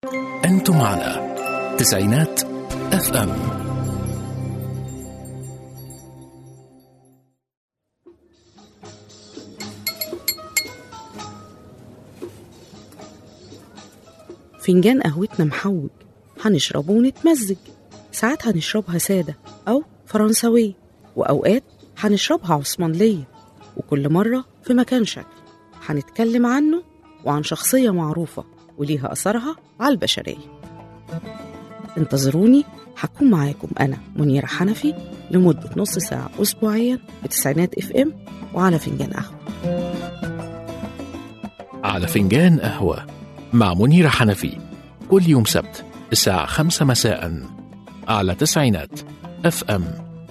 أنتم على تسعينات اف ام فنجان قهوتنا محوج هنشربه ونتمزج ساعات هنشربها سادة أو فرنساوية وأوقات هنشربها عثمانلية وكل مرة في مكان شكل هنتكلم عنه وعن شخصية معروفة وليها أثرها على البشرية انتظروني هكون معاكم أنا منيرة حنفي لمدة نص ساعة أسبوعيا بتسعينات اف ام وعلى فنجان قهوة على فنجان قهوة مع منيرة حنفي كل يوم سبت الساعة خمسة مساء على تسعينات اف ام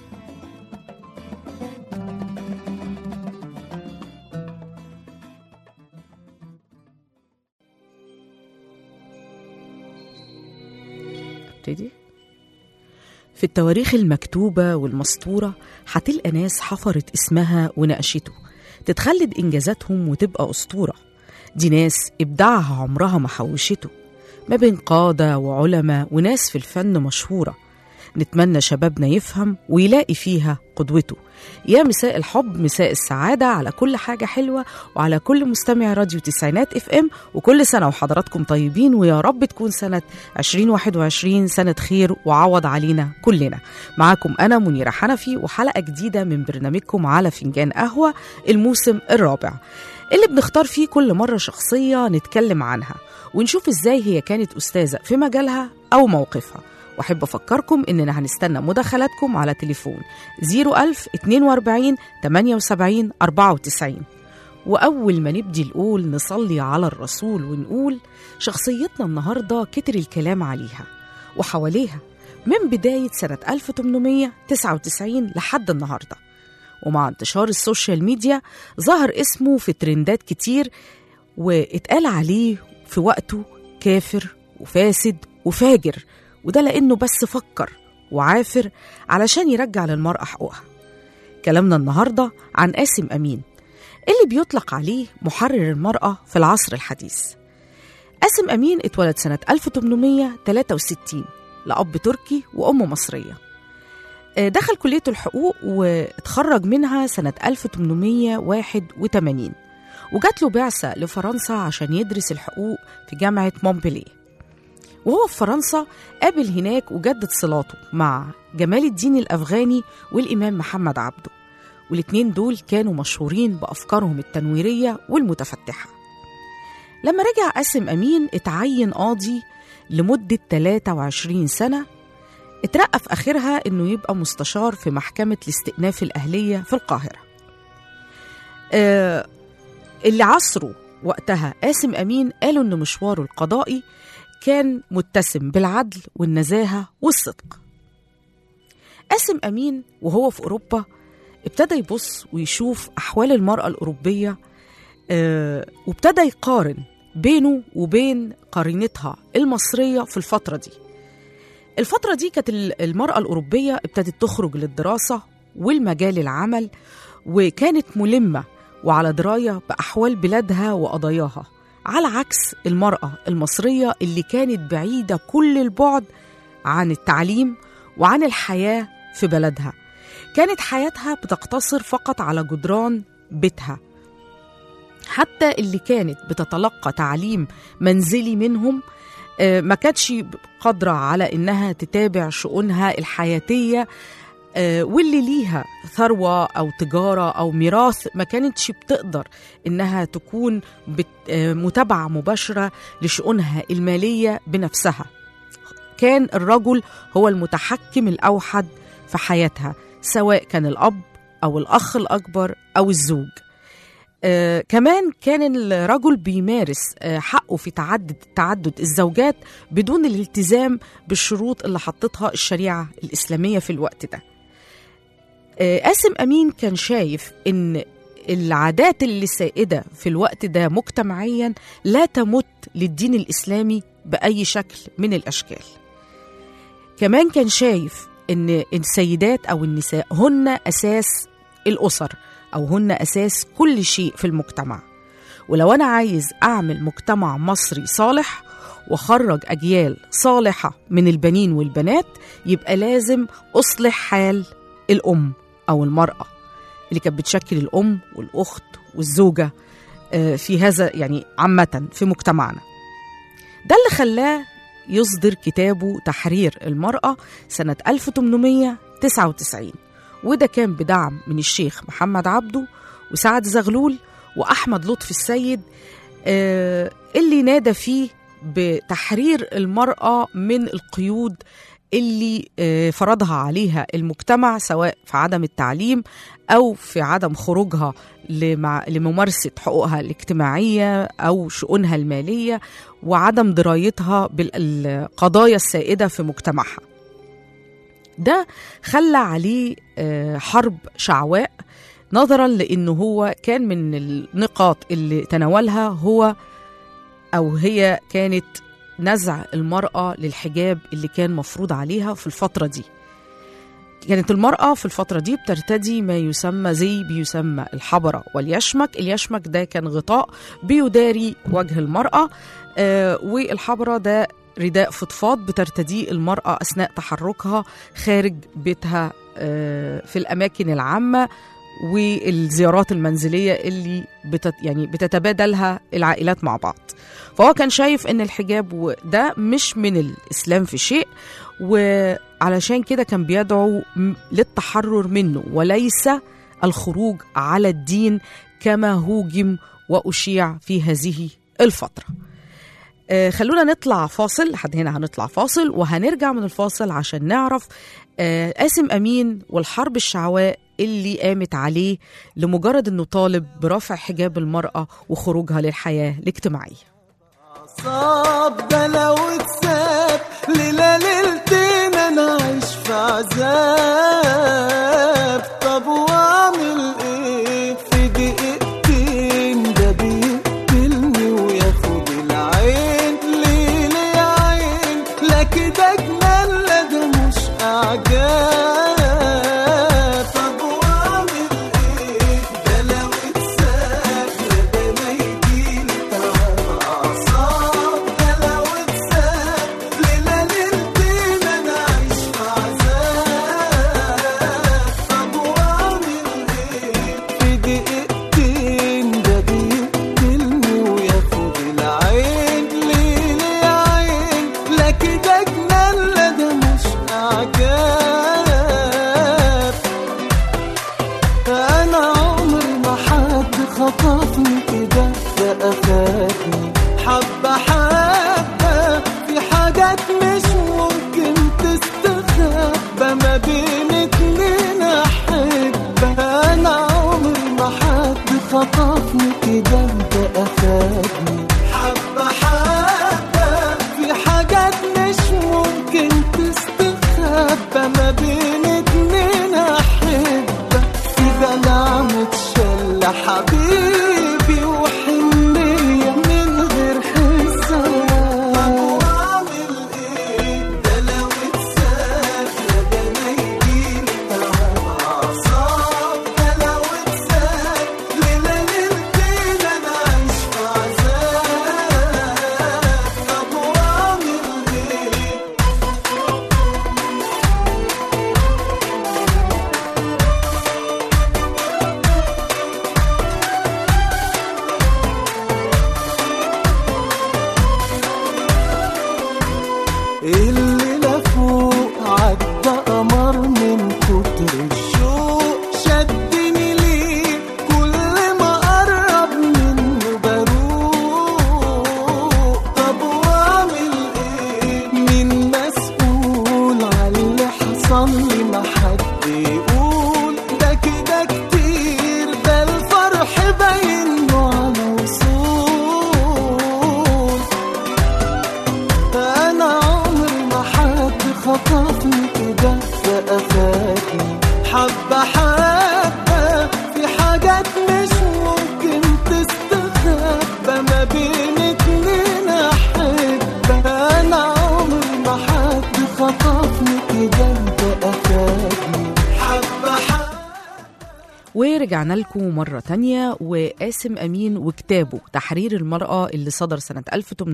ابتدي في التواريخ المكتوبة والمسطورة هتلقى ناس حفرت اسمها ونقشته تتخلد إنجازاتهم وتبقى أسطورة دي ناس إبداعها عمرها ما حوشته ما بين قادة وعلماء وناس في الفن مشهورة نتمنى شبابنا يفهم ويلاقي فيها قدوته يا مساء الحب مساء السعادة على كل حاجة حلوة وعلى كل مستمع راديو تسعينات اف ام وكل سنة وحضراتكم طيبين ويا رب تكون سنة 2021 سنة خير وعوض علينا كلنا معاكم أنا منيرة حنفي وحلقة جديدة من برنامجكم على فنجان قهوة الموسم الرابع اللي بنختار فيه كل مرة شخصية نتكلم عنها ونشوف ازاي هي كانت أستاذة في مجالها أو موقفها واحب افكركم اننا هنستنى مداخلاتكم على تليفون 01000 42 78 94 واول ما نبدي نقول نصلي على الرسول ونقول شخصيتنا النهارده كتر الكلام عليها وحواليها من بدايه سنه 1899 لحد النهارده ومع انتشار السوشيال ميديا ظهر اسمه في ترندات كتير واتقال عليه في وقته كافر وفاسد وفاجر وده لأنه بس فكر وعافر علشان يرجع للمرأة حقوقها كلامنا النهاردة عن قاسم أمين اللي بيطلق عليه محرر المرأة في العصر الحديث قاسم أمين اتولد سنة 1863 لأب تركي وأم مصرية دخل كلية الحقوق واتخرج منها سنة 1881 وجات له بعثة لفرنسا عشان يدرس الحقوق في جامعة مونبليه وهو في فرنسا قابل هناك وجدد صلاته مع جمال الدين الأفغاني والإمام محمد عبده والاتنين دول كانوا مشهورين بأفكارهم التنويرية والمتفتحة لما رجع قاسم أمين اتعين قاضي لمدة 23 سنة اترقى في آخرها إنه يبقى مستشار في محكمة الاستئناف الأهلية في القاهرة آه اللي عصره وقتها قاسم أمين قالوا إن مشواره القضائي كان متسم بالعدل والنزاهة والصدق قاسم أمين وهو في أوروبا ابتدى يبص ويشوف أحوال المرأة الأوروبية آه وابتدى يقارن بينه وبين قرينتها المصرية في الفترة دي الفترة دي كانت المرأة الأوروبية ابتدت تخرج للدراسة والمجال العمل وكانت ملمة وعلى دراية بأحوال بلادها وقضاياها على عكس المرأة المصرية اللي كانت بعيدة كل البعد عن التعليم وعن الحياة في بلدها كانت حياتها بتقتصر فقط على جدران بيتها حتى اللي كانت بتتلقى تعليم منزلي منهم ما كانتش قادرة على إنها تتابع شؤونها الحياتية واللي ليها ثروة أو تجارة أو ميراث ما كانتش بتقدر إنها تكون متابعة مباشرة لشؤونها المالية بنفسها كان الرجل هو المتحكم الأوحد في حياتها سواء كان الأب أو الأخ الأكبر أو الزوج آه كمان كان الرجل بيمارس آه حقه في تعدد تعدد الزوجات بدون الالتزام بالشروط اللي حطتها الشريعة الإسلامية في الوقت ده آه قاسم أمين كان شايف إن العادات اللي سائدة في الوقت ده مجتمعيا لا تمت للدين الإسلامي بأي شكل من الأشكال كمان كان شايف إن السيدات أو النساء هن أساس الأسر أو هن أساس كل شيء في المجتمع ولو أنا عايز أعمل مجتمع مصري صالح وخرج أجيال صالحة من البنين والبنات يبقى لازم أصلح حال الأم أو المرأة اللي كانت بتشكل الأم والأخت والزوجة آه، في هذا يعني عامة في مجتمعنا ده اللي خلاه يصدر كتابه تحرير المرأة سنة 1899 وده كان بدعم من الشيخ محمد عبده وسعد زغلول وأحمد لطفي السيد آه، اللي نادى فيه بتحرير المرأة من القيود اللي آه، فرضها عليها المجتمع سواء في عدم التعليم أو في عدم خروجها لمع- لممارسة حقوقها الاجتماعية أو شؤونها المالية وعدم درايتها بالقضايا السائدة في مجتمعها ده خلى عليه آه، حرب شعواء نظرا لأنه هو كان من النقاط اللي تناولها هو أو هي كانت نزع المرأة للحجاب اللي كان مفروض عليها في الفترة دي كانت المرأة في الفترة دي بترتدي ما يسمى زي بيسمى الحبرة واليشمك اليشمك ده كان غطاء بيداري وجه المرأة آه والحبرة ده رداء فضفاض بترتديه المرأة أثناء تحركها خارج بيتها آه في الأماكن العامة والزيارات المنزلية اللي بتت يعني بتتبادلها العائلات مع بعض فهو كان شايف ان الحجاب ده مش من الإسلام في شيء وعلشان كده كان بيدعو م- للتحرر منه وليس الخروج على الدين كما هوجم وأشيع في هذه الفترة آه، خلونا نطلع فاصل لحد هنا هنطلع فاصل وهنرجع من الفاصل عشان نعرف آه، قاسم أمين والحرب الشعواء اللي قامت عليه لمجرد انه طالب برفع حجاب المرأة وخروجها للحياة الاجتماعية صعب ده لو اتساب ليلة ليلتين انا عايش في عذاب طب واعمل ايه في دقيقتين ده بيقتلني وياخد العين ليه ليه يا عين لا كده جنان لا ده مش اعجاب طب واعمل ايه ده لو اتساب لا ده ما يجيلي تعب اعصاب ده لو اتساب ليلة ليلتين انا عايش في عذاب طب واعمل ايه في دقيقتين ده بيقتلني وياخد العين ليه ليه يا عين لا كده جنان لا ده مش اعجاب انا عمري ما حد خطفني كده ده اخدني حبه حبه في حاجات مش ممكن تستخبى ما بين اتنين احبه انا عمري ما حد خطفني كده ده اخدني حبه حبه في حاجات مش ممكن تستخبى ما بين اتنين احبه إذا نعمة شل حبيبي وحنية من غير حساب وأعمل إيه ده لو اتساب ده ما يجيلي تعب أعصاب ده لو اتساب ليلة ليلتين أنا عايش في عذاب ورجعنا لكم مرة تانية وقاسم أمين وكتابه تحرير المرأة اللي صدر سنة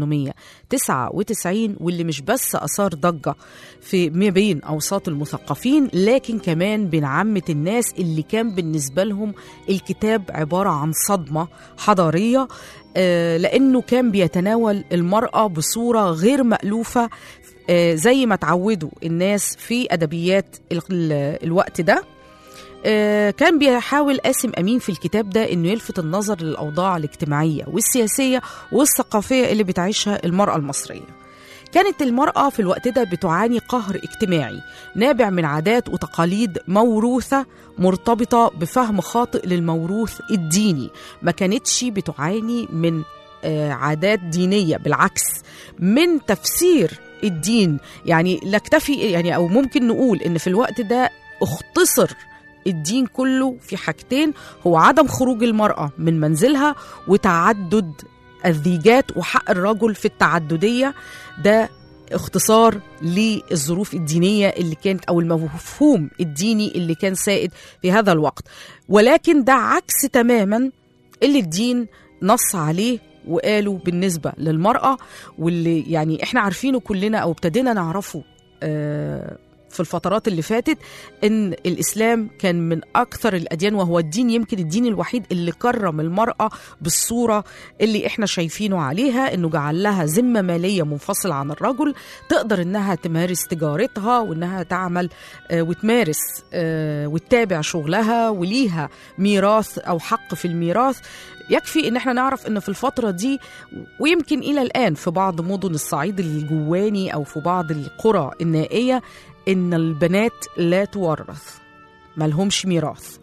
1899 واللي مش بس أثار ضجة في ما بين أوساط المثقفين لكن كمان بين عامة الناس اللي كان بالنسبة لهم الكتاب عبارة عن صدمة حضارية آه، لأنه كان بيتناول المرأة بصورة غير مألوفة آه، زي ما تعودوا الناس في أدبيات ال- ال- الوقت ده آه، كان بيحاول قاسم أمين في الكتاب ده إنه يلفت النظر للأوضاع الاجتماعية والسياسية والثقافية اللي بتعيشها المرأة المصرية كانت المرأة في الوقت ده بتعاني قهر اجتماعي نابع من عادات وتقاليد موروثة مرتبطة بفهم خاطئ للموروث الديني ما كانتش بتعاني من آه، عادات دينية بالعكس من تفسير الدين يعني نكتفي يعني أو ممكن نقول إن في الوقت ده اختصر الدين كله في حاجتين هو عدم خروج المرأة من منزلها وتعدد الزيجات وحق الرجل في التعددية ده اختصار للظروف الدينية اللي كانت أو المفهوم الديني اللي كان سائد في هذا الوقت ولكن ده عكس تماما اللي الدين نص عليه وقالوا بالنسبة للمرأة واللي يعني احنا عارفينه كلنا أو ابتدينا نعرفه آه في الفترات اللي فاتت ان الاسلام كان من اكثر الاديان وهو الدين يمكن الدين الوحيد اللي كرم المراه بالصوره اللي احنا شايفينه عليها انه جعل لها ذمه ماليه منفصله عن الرجل تقدر انها تمارس تجارتها وانها تعمل آه، وتمارس آه، وتتابع شغلها وليها ميراث او حق في الميراث يكفي ان احنا نعرف ان في الفتره دي ويمكن الى الان في بعض مدن الصعيد الجواني او في بعض القرى النائيه ان البنات لا تورث ملهمش ميراث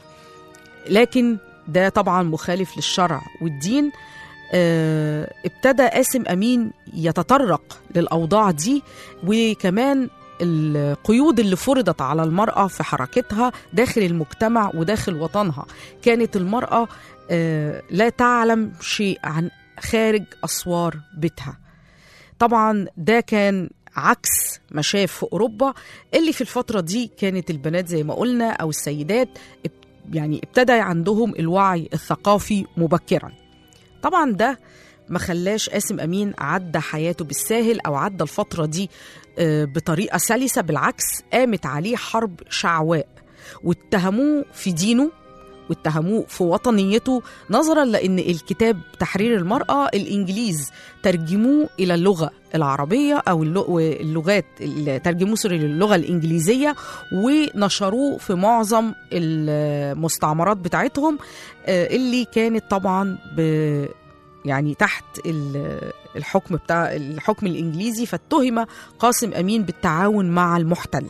لكن ده طبعا مخالف للشرع والدين آه، ابتدى قاسم امين يتطرق للاوضاع دي وكمان القيود اللي فرضت على المرأة في حركتها داخل المجتمع وداخل وطنها كانت المرأة آه، لا تعلم شيء عن خارج أسوار بيتها طبعا ده كان عكس ما شاف في أوروبا اللي في الفترة دي كانت البنات زي ما قلنا أو السيدات اب- يعني ابتدى عندهم الوعي الثقافي مبكرا طبعا ده ما خلاش قاسم أمين عدى حياته بالساهل أو عدى الفترة دي آه، بطريقة سلسة بالعكس قامت عليه حرب شعواء واتهموه في دينه واتهموه في وطنيته نظرا لان الكتاب تحرير المراه الانجليز ترجموه الى اللغه العربيه او اللغ- اللغات اللي ترجموه سوري للغه الانجليزيه ونشروه في معظم المستعمرات بتاعتهم آه، اللي كانت طبعا ب يعني تحت ال- الحكم بتاع الحكم الانجليزي فاتهم قاسم امين بالتعاون مع المحتل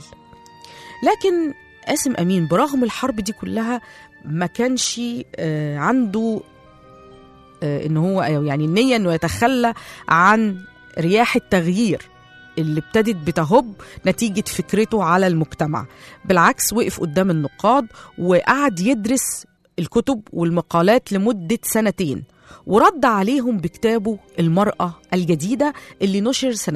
لكن قاسم امين برغم الحرب دي كلها ما كانش آه، عنده آه، ان هو أو يعني النيه انه يتخلى عن رياح التغيير اللي ابتدت بتهب نتيجة فكرته على المجتمع بالعكس وقف قدام النقاد وقعد يدرس الكتب والمقالات لمدة سنتين ورد عليهم بكتابه المرأة الجديدة اللي نشر سنة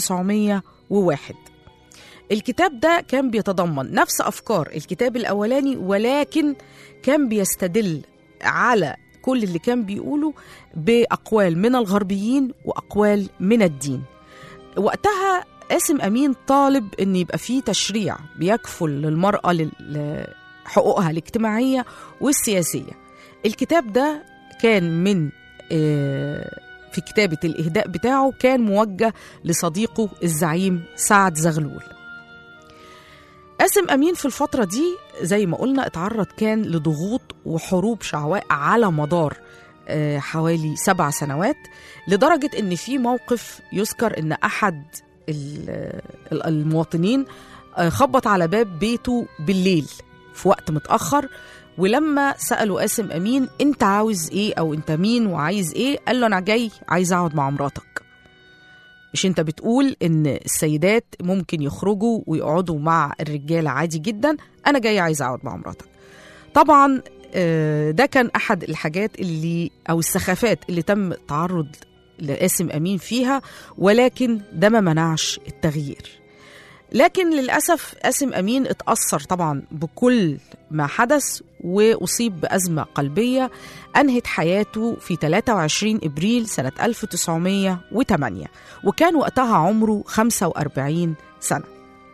1901 الكتاب ده كان بيتضمن نفس أفكار الكتاب الأولاني ولكن كان بيستدل على كل اللي كان بيقوله بأقوال من الغربيين وأقوال من الدين وقتها قاسم أمين طالب أن يبقى فيه تشريع بيكفل للمرأة لل- لحقوقها الاجتماعية والسياسية الكتاب ده كان من آه، في كتابة الإهداء بتاعه كان موجه لصديقه الزعيم سعد زغلول قاسم أمين في الفترة دي زي ما قلنا اتعرض كان لضغوط وحروب شعواء على مدار آه، حوالي سبع سنوات لدرجة إن في موقف يذكر إن أحد ال- ال- المواطنين آه، خبط على باب بيته بالليل في وقت متأخر ولما سألوا قاسم أمين أنت عاوز إيه أو أنت مين وعايز إيه قال له أنا جاي عايز أقعد مع مراتك مش انت بتقول ان السيدات ممكن يخرجوا ويقعدوا مع الرجاله عادي جدا انا جاي عايز اقعد مع مراتك طبعا آه، ده كان احد الحاجات اللي او السخافات اللي تم التعرض لقاسم امين فيها ولكن ده ما منعش التغيير لكن للأسف قاسم أمين اتأثر طبعا بكل ما حدث وأصيب بأزمة قلبية أنهت حياته في 23 إبريل سنة 1908 وكان وقتها عمره 45 سنة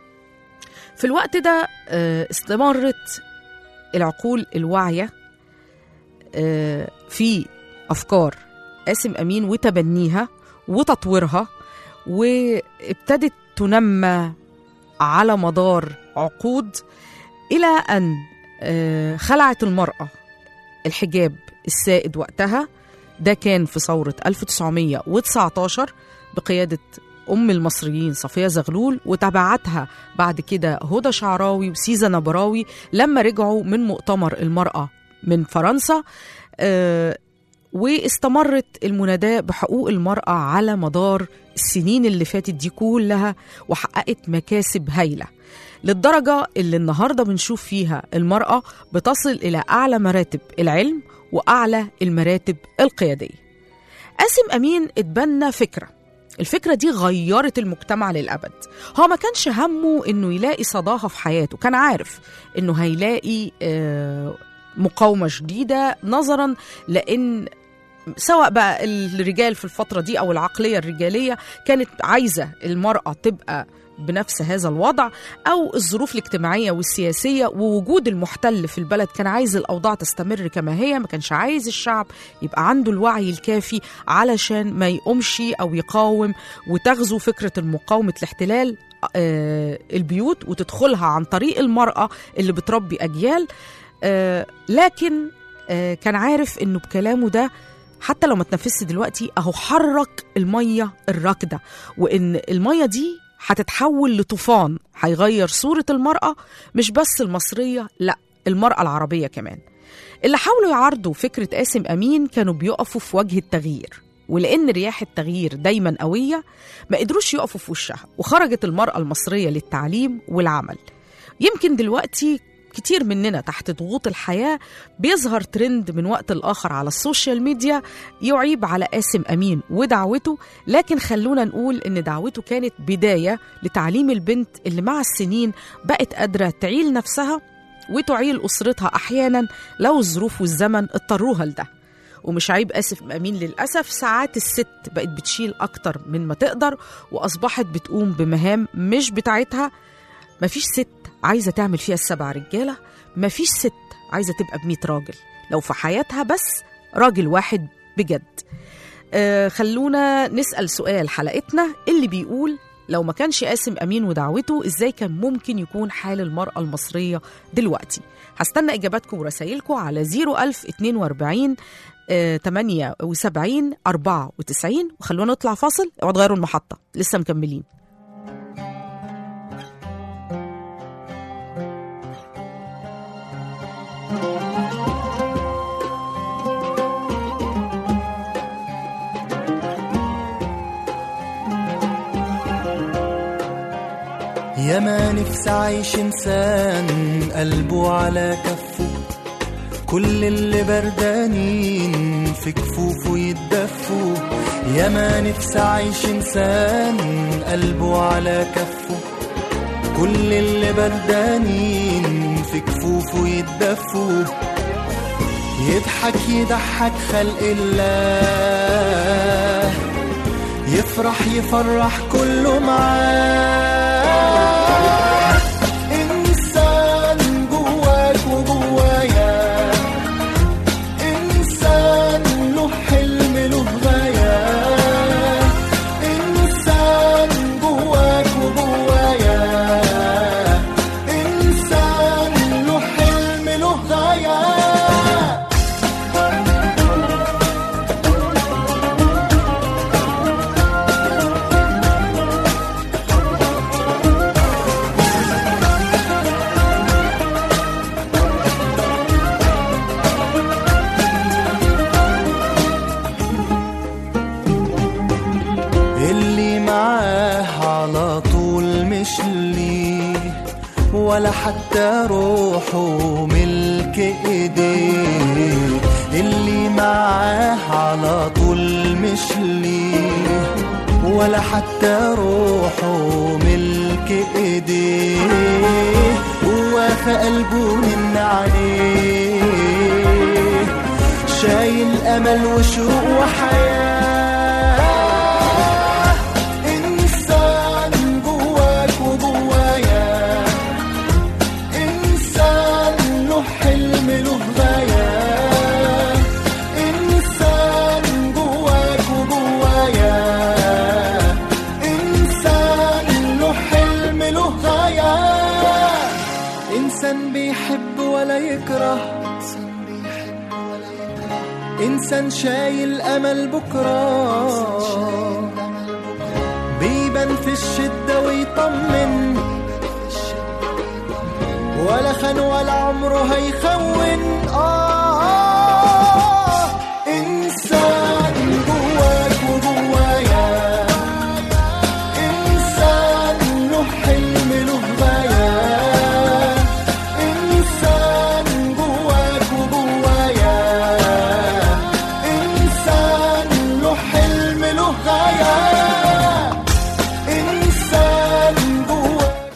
في الوقت ده آه، استمرت العقول الواعية آه، في أفكار قاسم أمين وتبنيها وتطويرها وابتدت تنمى على مدار عقود إلى أن آه، خلعت المرأة الحجاب السائد وقتها ده كان في ثورة 1919 بقيادة أم المصريين صفية زغلول وتبعتها بعد كده هدى شعراوي وسيزا نبراوي لما رجعوا من مؤتمر المرأة من فرنسا آه، واستمرت المناداة بحقوق المرأة على مدار السنين اللي فاتت دي كلها وحققت مكاسب هايلة للدرجة اللي النهاردة بنشوف فيها المرأة بتصل إلى أعلى مراتب العلم وأعلى المراتب القيادية قاسم أمين اتبنى فكرة الفكرة دي غيرت المجتمع للأبد هو ما كانش همه إنه يلاقي صداقة في حياته كان عارف إنه هيلاقي آه، مقاومة شديدة نظرا لأن سواء بقى الرجال في الفترة دي أو العقلية الرجالية كانت عايزة المرأة تبقى بنفس هذا الوضع أو الظروف الاجتماعية والسياسية ووجود المحتل في البلد كان عايز الأوضاع تستمر كما هي ما كانش عايز الشعب يبقى عنده الوعي الكافي علشان ما يقومش أو يقاوم وتغزو فكرة المقاومة الاحتلال آه، البيوت وتدخلها عن طريق المرأة اللي بتربي أجيال آه، لكن آه، كان عارف انه بكلامه ده حتى لو ما تنفذش دلوقتي اهو حرك الميه الراكده وان الميه دي هتتحول لطوفان هيغير صوره المراه مش بس المصريه لا المراه العربيه كمان اللي حاولوا يعارضوا فكره قاسم امين كانوا بيقفوا في وجه التغيير ولان رياح التغيير دايما قويه ما قدروش يقفوا في وشها وخرجت المراه المصريه للتعليم والعمل يمكن دلوقتي كتير مننا تحت ضغوط الحياة بيظهر ترند من وقت لآخر على السوشيال ميديا يعيب على قاسم أمين ودعوته لكن خلونا نقول إن دعوته كانت بداية لتعليم البنت اللي مع السنين بقت قادرة تعيل نفسها وتعيل أسرتها أحيانا لو الظروف والزمن اضطروها لده ومش عيب آسف أمين للأسف ساعات الست بقت بتشيل أكتر من ما تقدر وأصبحت بتقوم بمهام مش بتاعتها مفيش ست عايزة تعمل فيها السبع رجالة مفيش ست عايزة تبقى بمية راجل لو في حياتها بس راجل واحد بجد آه خلونا نسأل سؤال حلقتنا اللي بيقول لو ما كانش قاسم أمين ودعوته إزاي كان ممكن يكون حال المرأة المصرية دلوقتي هستنى إجاباتكم ورسائلكم على 01042 آه 78 94 وخلونا نطلع فاصل اوعوا تغيروا المحطة لسه مكملين يا ما نفسي عايش انسان قلبه على كفه كل اللي بردانين في كفوفه يتدفوا يا ما نفسي عايش انسان قلبه على كفه كل اللي بردانين في كفوفه يتدفوا يضحك يضحك خلق الله يفرح يفرح كله معاه إنسان جواك وجوايا إنسان له حلم له غاية إنسان جواك وجوايا إنسان له حلم له غاية اللي معاه على طول مش ليه ولا حتى روحه ملك ايديه اللي معاه على طول مش ليه ولا حتى روحه ملك ايديه ووافى قلبه من عليه شايل امل وشوق وحياه انسان جواك وجوايا انسان له حلم له غايه انسان جواك وجوايا انسان له حلم له غايه انسان بيحب ولا يكره انسان شايل امل بكره بيبان في الشده ويطمن ولا خان ولا عمره هيخون آه, آه إنسان جواك وجوايا إنسان له حلم له غاية إنسان جواك وجوايا إنسان له حلم له غاية إنسان جواك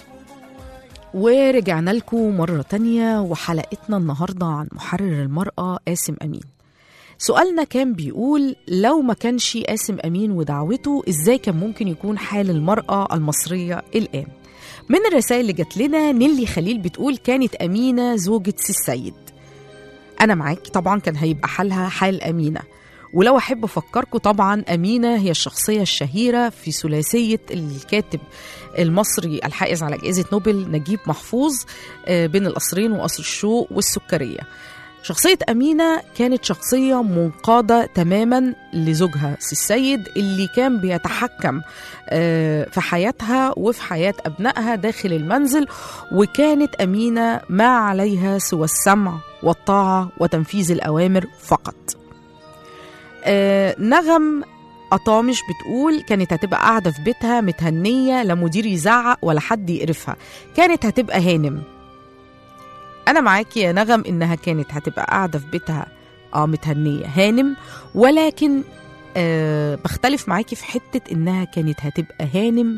ورجعنا لكم مرة تانية وحلقتنا النهاردة عن محرر المرأة قاسم أمين سؤالنا كان بيقول لو ما كانش قاسم أمين ودعوته إزاي كان ممكن يكون حال المرأة المصرية الآن من الرسائل اللي جات لنا نيلي خليل بتقول كانت أمينة زوجة سي السيد أنا معاك طبعا كان هيبقى حالها حال أمينة ولو أحب أفكركم طبعا أمينة هي الشخصية الشهيرة في ثلاثية الكاتب المصري الحائز على جائزة نوبل نجيب محفوظ آه، بين القصرين وقصر الشوق والسكرية شخصية أمينة كانت شخصية منقادة تماما لزوجها سي السيد اللي كان بيتحكم آه، في حياتها وفي حياة أبنائها داخل المنزل وكانت أمينة ما عليها سوى السمع والطاعة وتنفيذ الأوامر فقط آه، نغم أطامش بتقول كانت هتبقى قاعدة في بيتها متهنية لا مدير يزعق ولا حد يقرفها كانت هتبقى هانم أنا معاكي يا نغم إنها كانت هتبقى قاعدة في بيتها اه متهنية هانم ولكن آه بختلف معاكي في حتة إنها كانت هتبقى هانم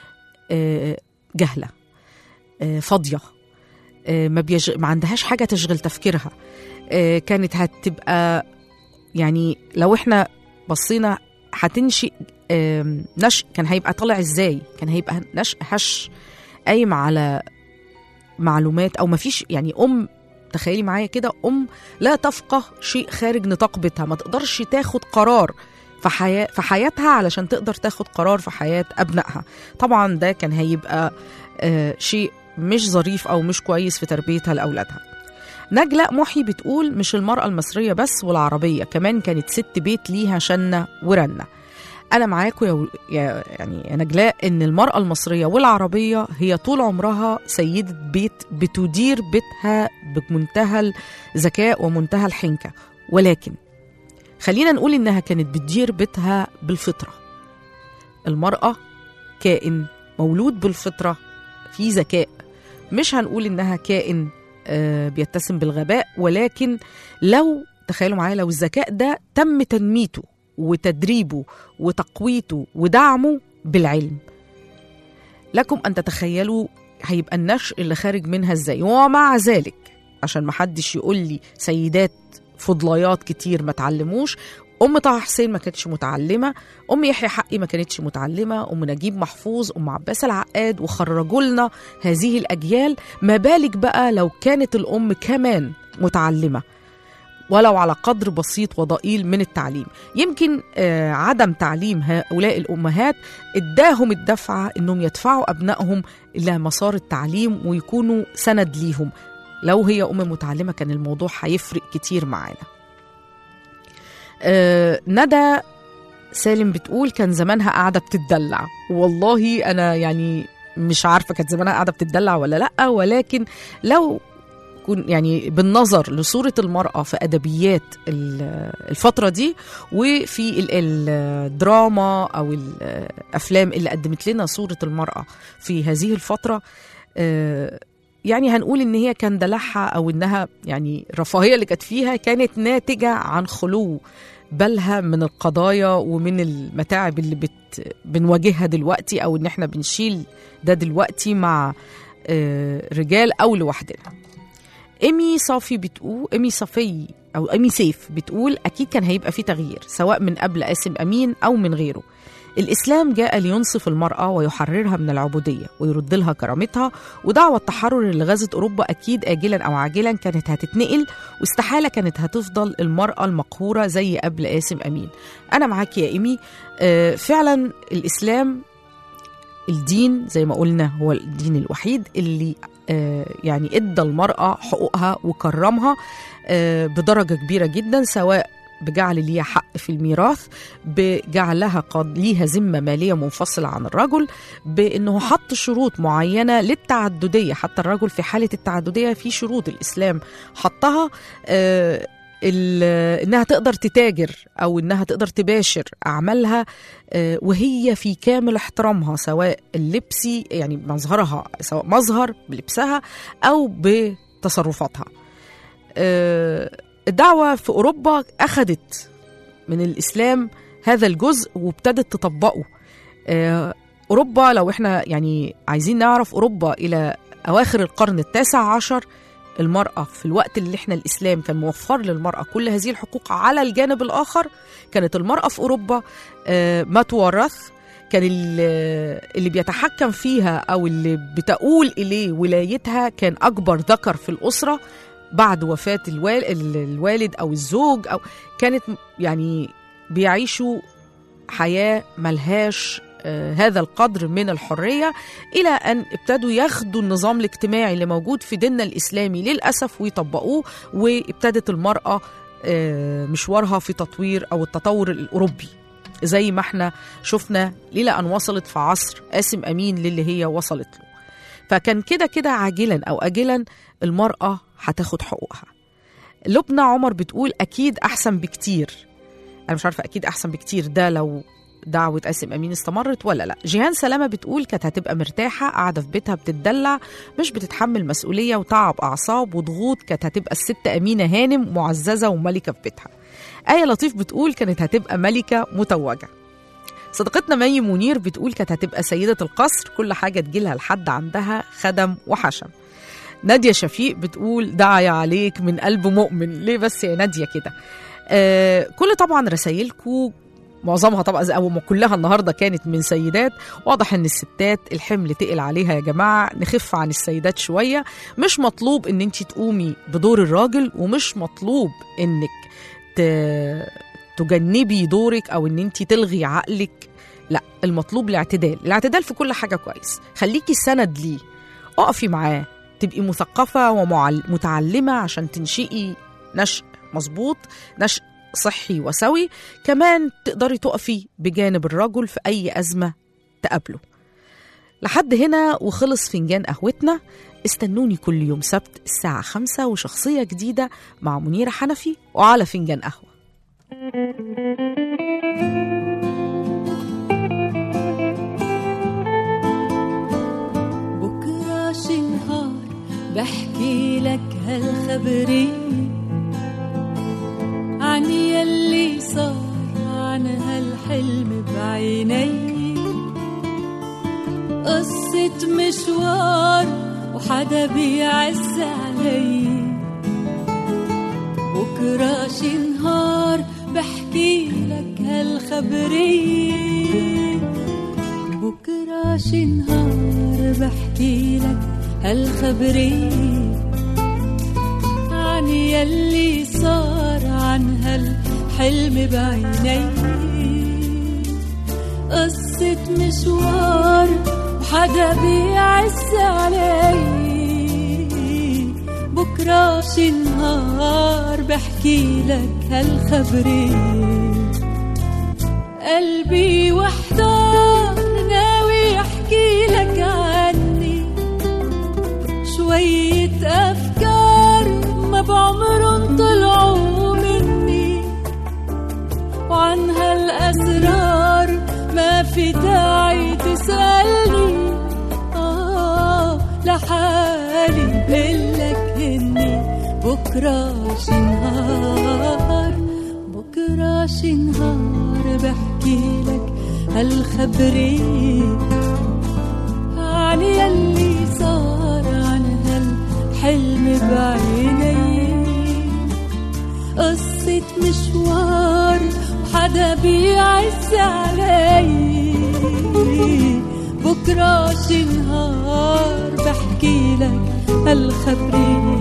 آه جهلة آه فاضية آه ما, بيج... ما عندهاش حاجة تشغل تفكيرها آه كانت هتبقى يعني لو احنا بصينا هتنشئ آم، نشء كان هيبقى طالع ازاي كان هيبقى نشء هش قايم على معلومات او مفيش يعني ام تخيلي معايا كده ام لا تفقه شيء خارج نطاق بيتها ما تقدرش تاخد قرار في حياة في حياتها علشان تقدر تاخد قرار في حياة أبنائها طبعا ده كان هيبقى آه شيء مش ظريف أو مش كويس في تربيتها لأولادها نجلاء محي بتقول مش المرأة المصرية بس والعربية كمان كانت ست بيت ليها شنة ورنة أنا معاكم يا, يا يعني يا نجلاء إن المرأة المصرية والعربية هي طول عمرها سيدة بيت بتدير بيتها بمنتهى الذكاء ومنتهى الحنكة ولكن خلينا نقول إنها كانت بتدير بيتها بالفطرة المرأة كائن مولود بالفطرة في ذكاء مش هنقول إنها كائن آه، بيتسم بالغباء ولكن لو تخيلوا معايا لو الذكاء ده تم تنميته وتدريبه وتقويته ودعمه بالعلم لكم ان تتخيلوا هيبقى النشء اللي خارج منها ازاي ومع ذلك عشان ما حدش يقول لي سيدات فضليات كتير ما تعلموش ام طه حسين ما كانتش متعلمه ام يحيى حقي ما كانتش متعلمه ام نجيب محفوظ ام عباس العقاد وخرجوا لنا هذه الاجيال ما بالك بقى لو كانت الام كمان متعلمه ولو على قدر بسيط وضئيل من التعليم يمكن آه، عدم تعليم هؤلاء الأمهات اداهم الدفعة أنهم يدفعوا أبنائهم إلى مسار التعليم ويكونوا سند ليهم لو هي أم متعلمة كان الموضوع هيفرق كتير معانا آه، ندى سالم بتقول كان زمانها قاعدة بتتدلع والله أنا يعني مش عارفة كانت زمانها قاعدة بتتدلع ولا لأ ولكن لو كن يعني بالنظر لصورة المرأة في أدبيات ال- الفترة دي وفي ال- الدراما أو الأفلام اللي قدمت لنا صورة المرأة في هذه الفترة آه، يعني هنقول إن هي كان دلعها أو إنها يعني الرفاهية اللي كانت فيها كانت ناتجة عن خلو بالها من القضايا ومن المتاعب اللي بت بنواجهها دلوقتي او ان احنا بنشيل ده دلوقتي مع آه، رجال او لوحدنا ايمي صافي بتقول ايمي صفي او ايمي سيف بتقول اكيد كان هيبقى في تغيير سواء من قبل قاسم امين او من غيره الإسلام جاء لينصف المرأة ويحررها من العبودية ويرد لها كرامتها ودعوة التحرر اللي غزت أوروبا أكيد آجلا أو عاجلا كانت هتتنقل واستحالة كانت هتفضل المرأة المقهورة زي قبل قاسم أمين أنا معاك يا إيمي آه، فعلا الإسلام الدين زي ما قلنا هو الدين الوحيد اللي آه، يعني ادى المرأة حقوقها وكرمها آه، بدرجة كبيرة جدا سواء بجعل ليها حق في الميراث بجعلها قد ليها ذمة مالية منفصلة عن الرجل بأنه حط شروط معينة للتعددية حتى الرجل في حالة التعددية في شروط الإسلام حطها آه، ال- انها تقدر تتاجر او انها تقدر تباشر اعمالها آه، وهي في كامل احترامها سواء اللبسي يعني مظهرها سواء مظهر بلبسها او بتصرفاتها آه، الدعوه في اوروبا اخذت من الاسلام هذا الجزء وابتدت تطبقه آه، اوروبا لو احنا يعني عايزين نعرف اوروبا الى اواخر القرن التاسع عشر المرأة في الوقت اللي احنا الإسلام كان موفر للمرأة كل هذه الحقوق على الجانب الآخر كانت المرأة في أوروبا آه، ما تورث كان ال- اللي بيتحكم فيها أو اللي بتقول إليه ولايتها كان أكبر ذكر في الأسرة بعد وفاة الوال- ال- الوالد أو الزوج أو كانت يعني بيعيشوا حياة ملهاش آه، هذا القدر من الحرية إلى أن ابتدوا ياخدوا النظام الاجتماعي اللي موجود في ديننا الإسلامي للأسف ويطبقوه وابتدت المرأة آه، مشوارها في تطوير أو التطور الأوروبي زي ما احنا شفنا إلى أن وصلت في عصر قاسم أمين للي هي وصلت له فكان كده كده عاجلا أو أجلا المرأة هتاخد حقوقها لبنى عمر بتقول أكيد أحسن بكتير أنا مش عارفة أكيد أحسن بكتير ده لو دعوة قاسم أمين استمرت ولا لا جيهان سلامة بتقول كانت هتبقى مرتاحة قاعدة في بيتها بتتدلع مش بتتحمل مسؤولية وتعب أعصاب وضغوط كانت هتبقى الست أمينة هانم معززة وملكة في بيتها آية لطيف بتقول كانت هتبقى ملكة متوجة صديقتنا مي منير بتقول كانت هتبقى سيدة القصر كل حاجة تجيلها لحد عندها خدم وحشم نادية شفيق بتقول دعي عليك من قلب مؤمن ليه بس يا نادية كده آه كل طبعا رسايلكم معظمها طبعا زي- او كلها النهارده كانت من سيدات واضح ان الستات الحمل تقل عليها يا جماعه نخف عن السيدات شويه مش مطلوب ان انت تقومي بدور الراجل ومش مطلوب انك ت- تجنبي دورك او ان انت تلغي عقلك لا المطلوب الاعتدال الاعتدال في كل حاجه كويس خليكي سند ليه اقفي معاه تبقي مثقفه ومتعلمه عشان تنشئي نشء مظبوط نشء صحي وسوي كمان تقدري تقفي بجانب الرجل في أي أزمة تقابله لحد هنا وخلص فنجان قهوتنا استنوني كل يوم سبت الساعة خمسة وشخصية جديدة مع منيرة حنفي وعلى فنجان قهوة بكرة شي نهار بحكي لك هالخبرية عن يلي صار عن هالحلم بعيني قصة مشوار وحدا بيعز علي بكرة شي نهار بحكي لك هالخبرية بكرة شي نهار بحكي لك هالخبرية عن يلي صار عن هالحلم بعيني قصة مشوار وحدا بيعز علي بكرة شي نهار بحكي لك هالخبرية قلبي وحدار ناوي احكي لك عني شوية أفكار ما بعمرن طلعوا مني وعن هالأسرار ما في داعي تسألني آه لحالي بقلك إني بكرة شي نهار بكرة شي نهار بحكي لك هالخبري عن يلي صار عن هالحلم بعيني قصة مشوار وحدا بيعز علي بكرة شي نهار بحكي لك هالخبري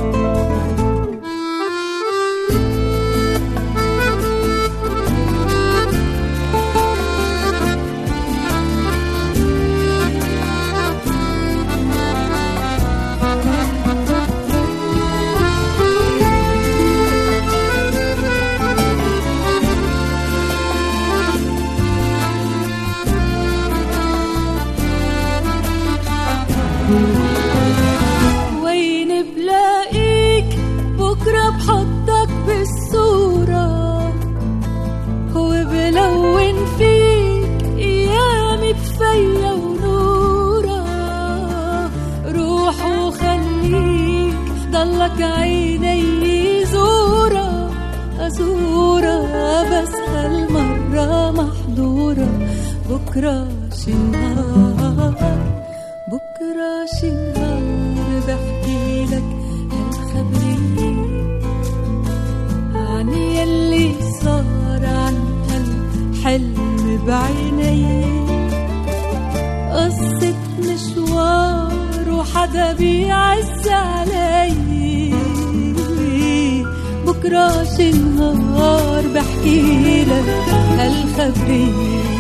وين بلاقيك بكرة بحطك بالصورة وبلون فيك أيامي بفيا ونورة روح وخليك ضلك عيني زورة أزورة بس هالمرة محظورة بكرة شي نهار بكرة شي نهار بحكي لك هالخبري عن يلي صار عن هالحلم بعيني قصة مشوار وحدا بيعز علي بكرة شي نهار بحكي لك هالخبري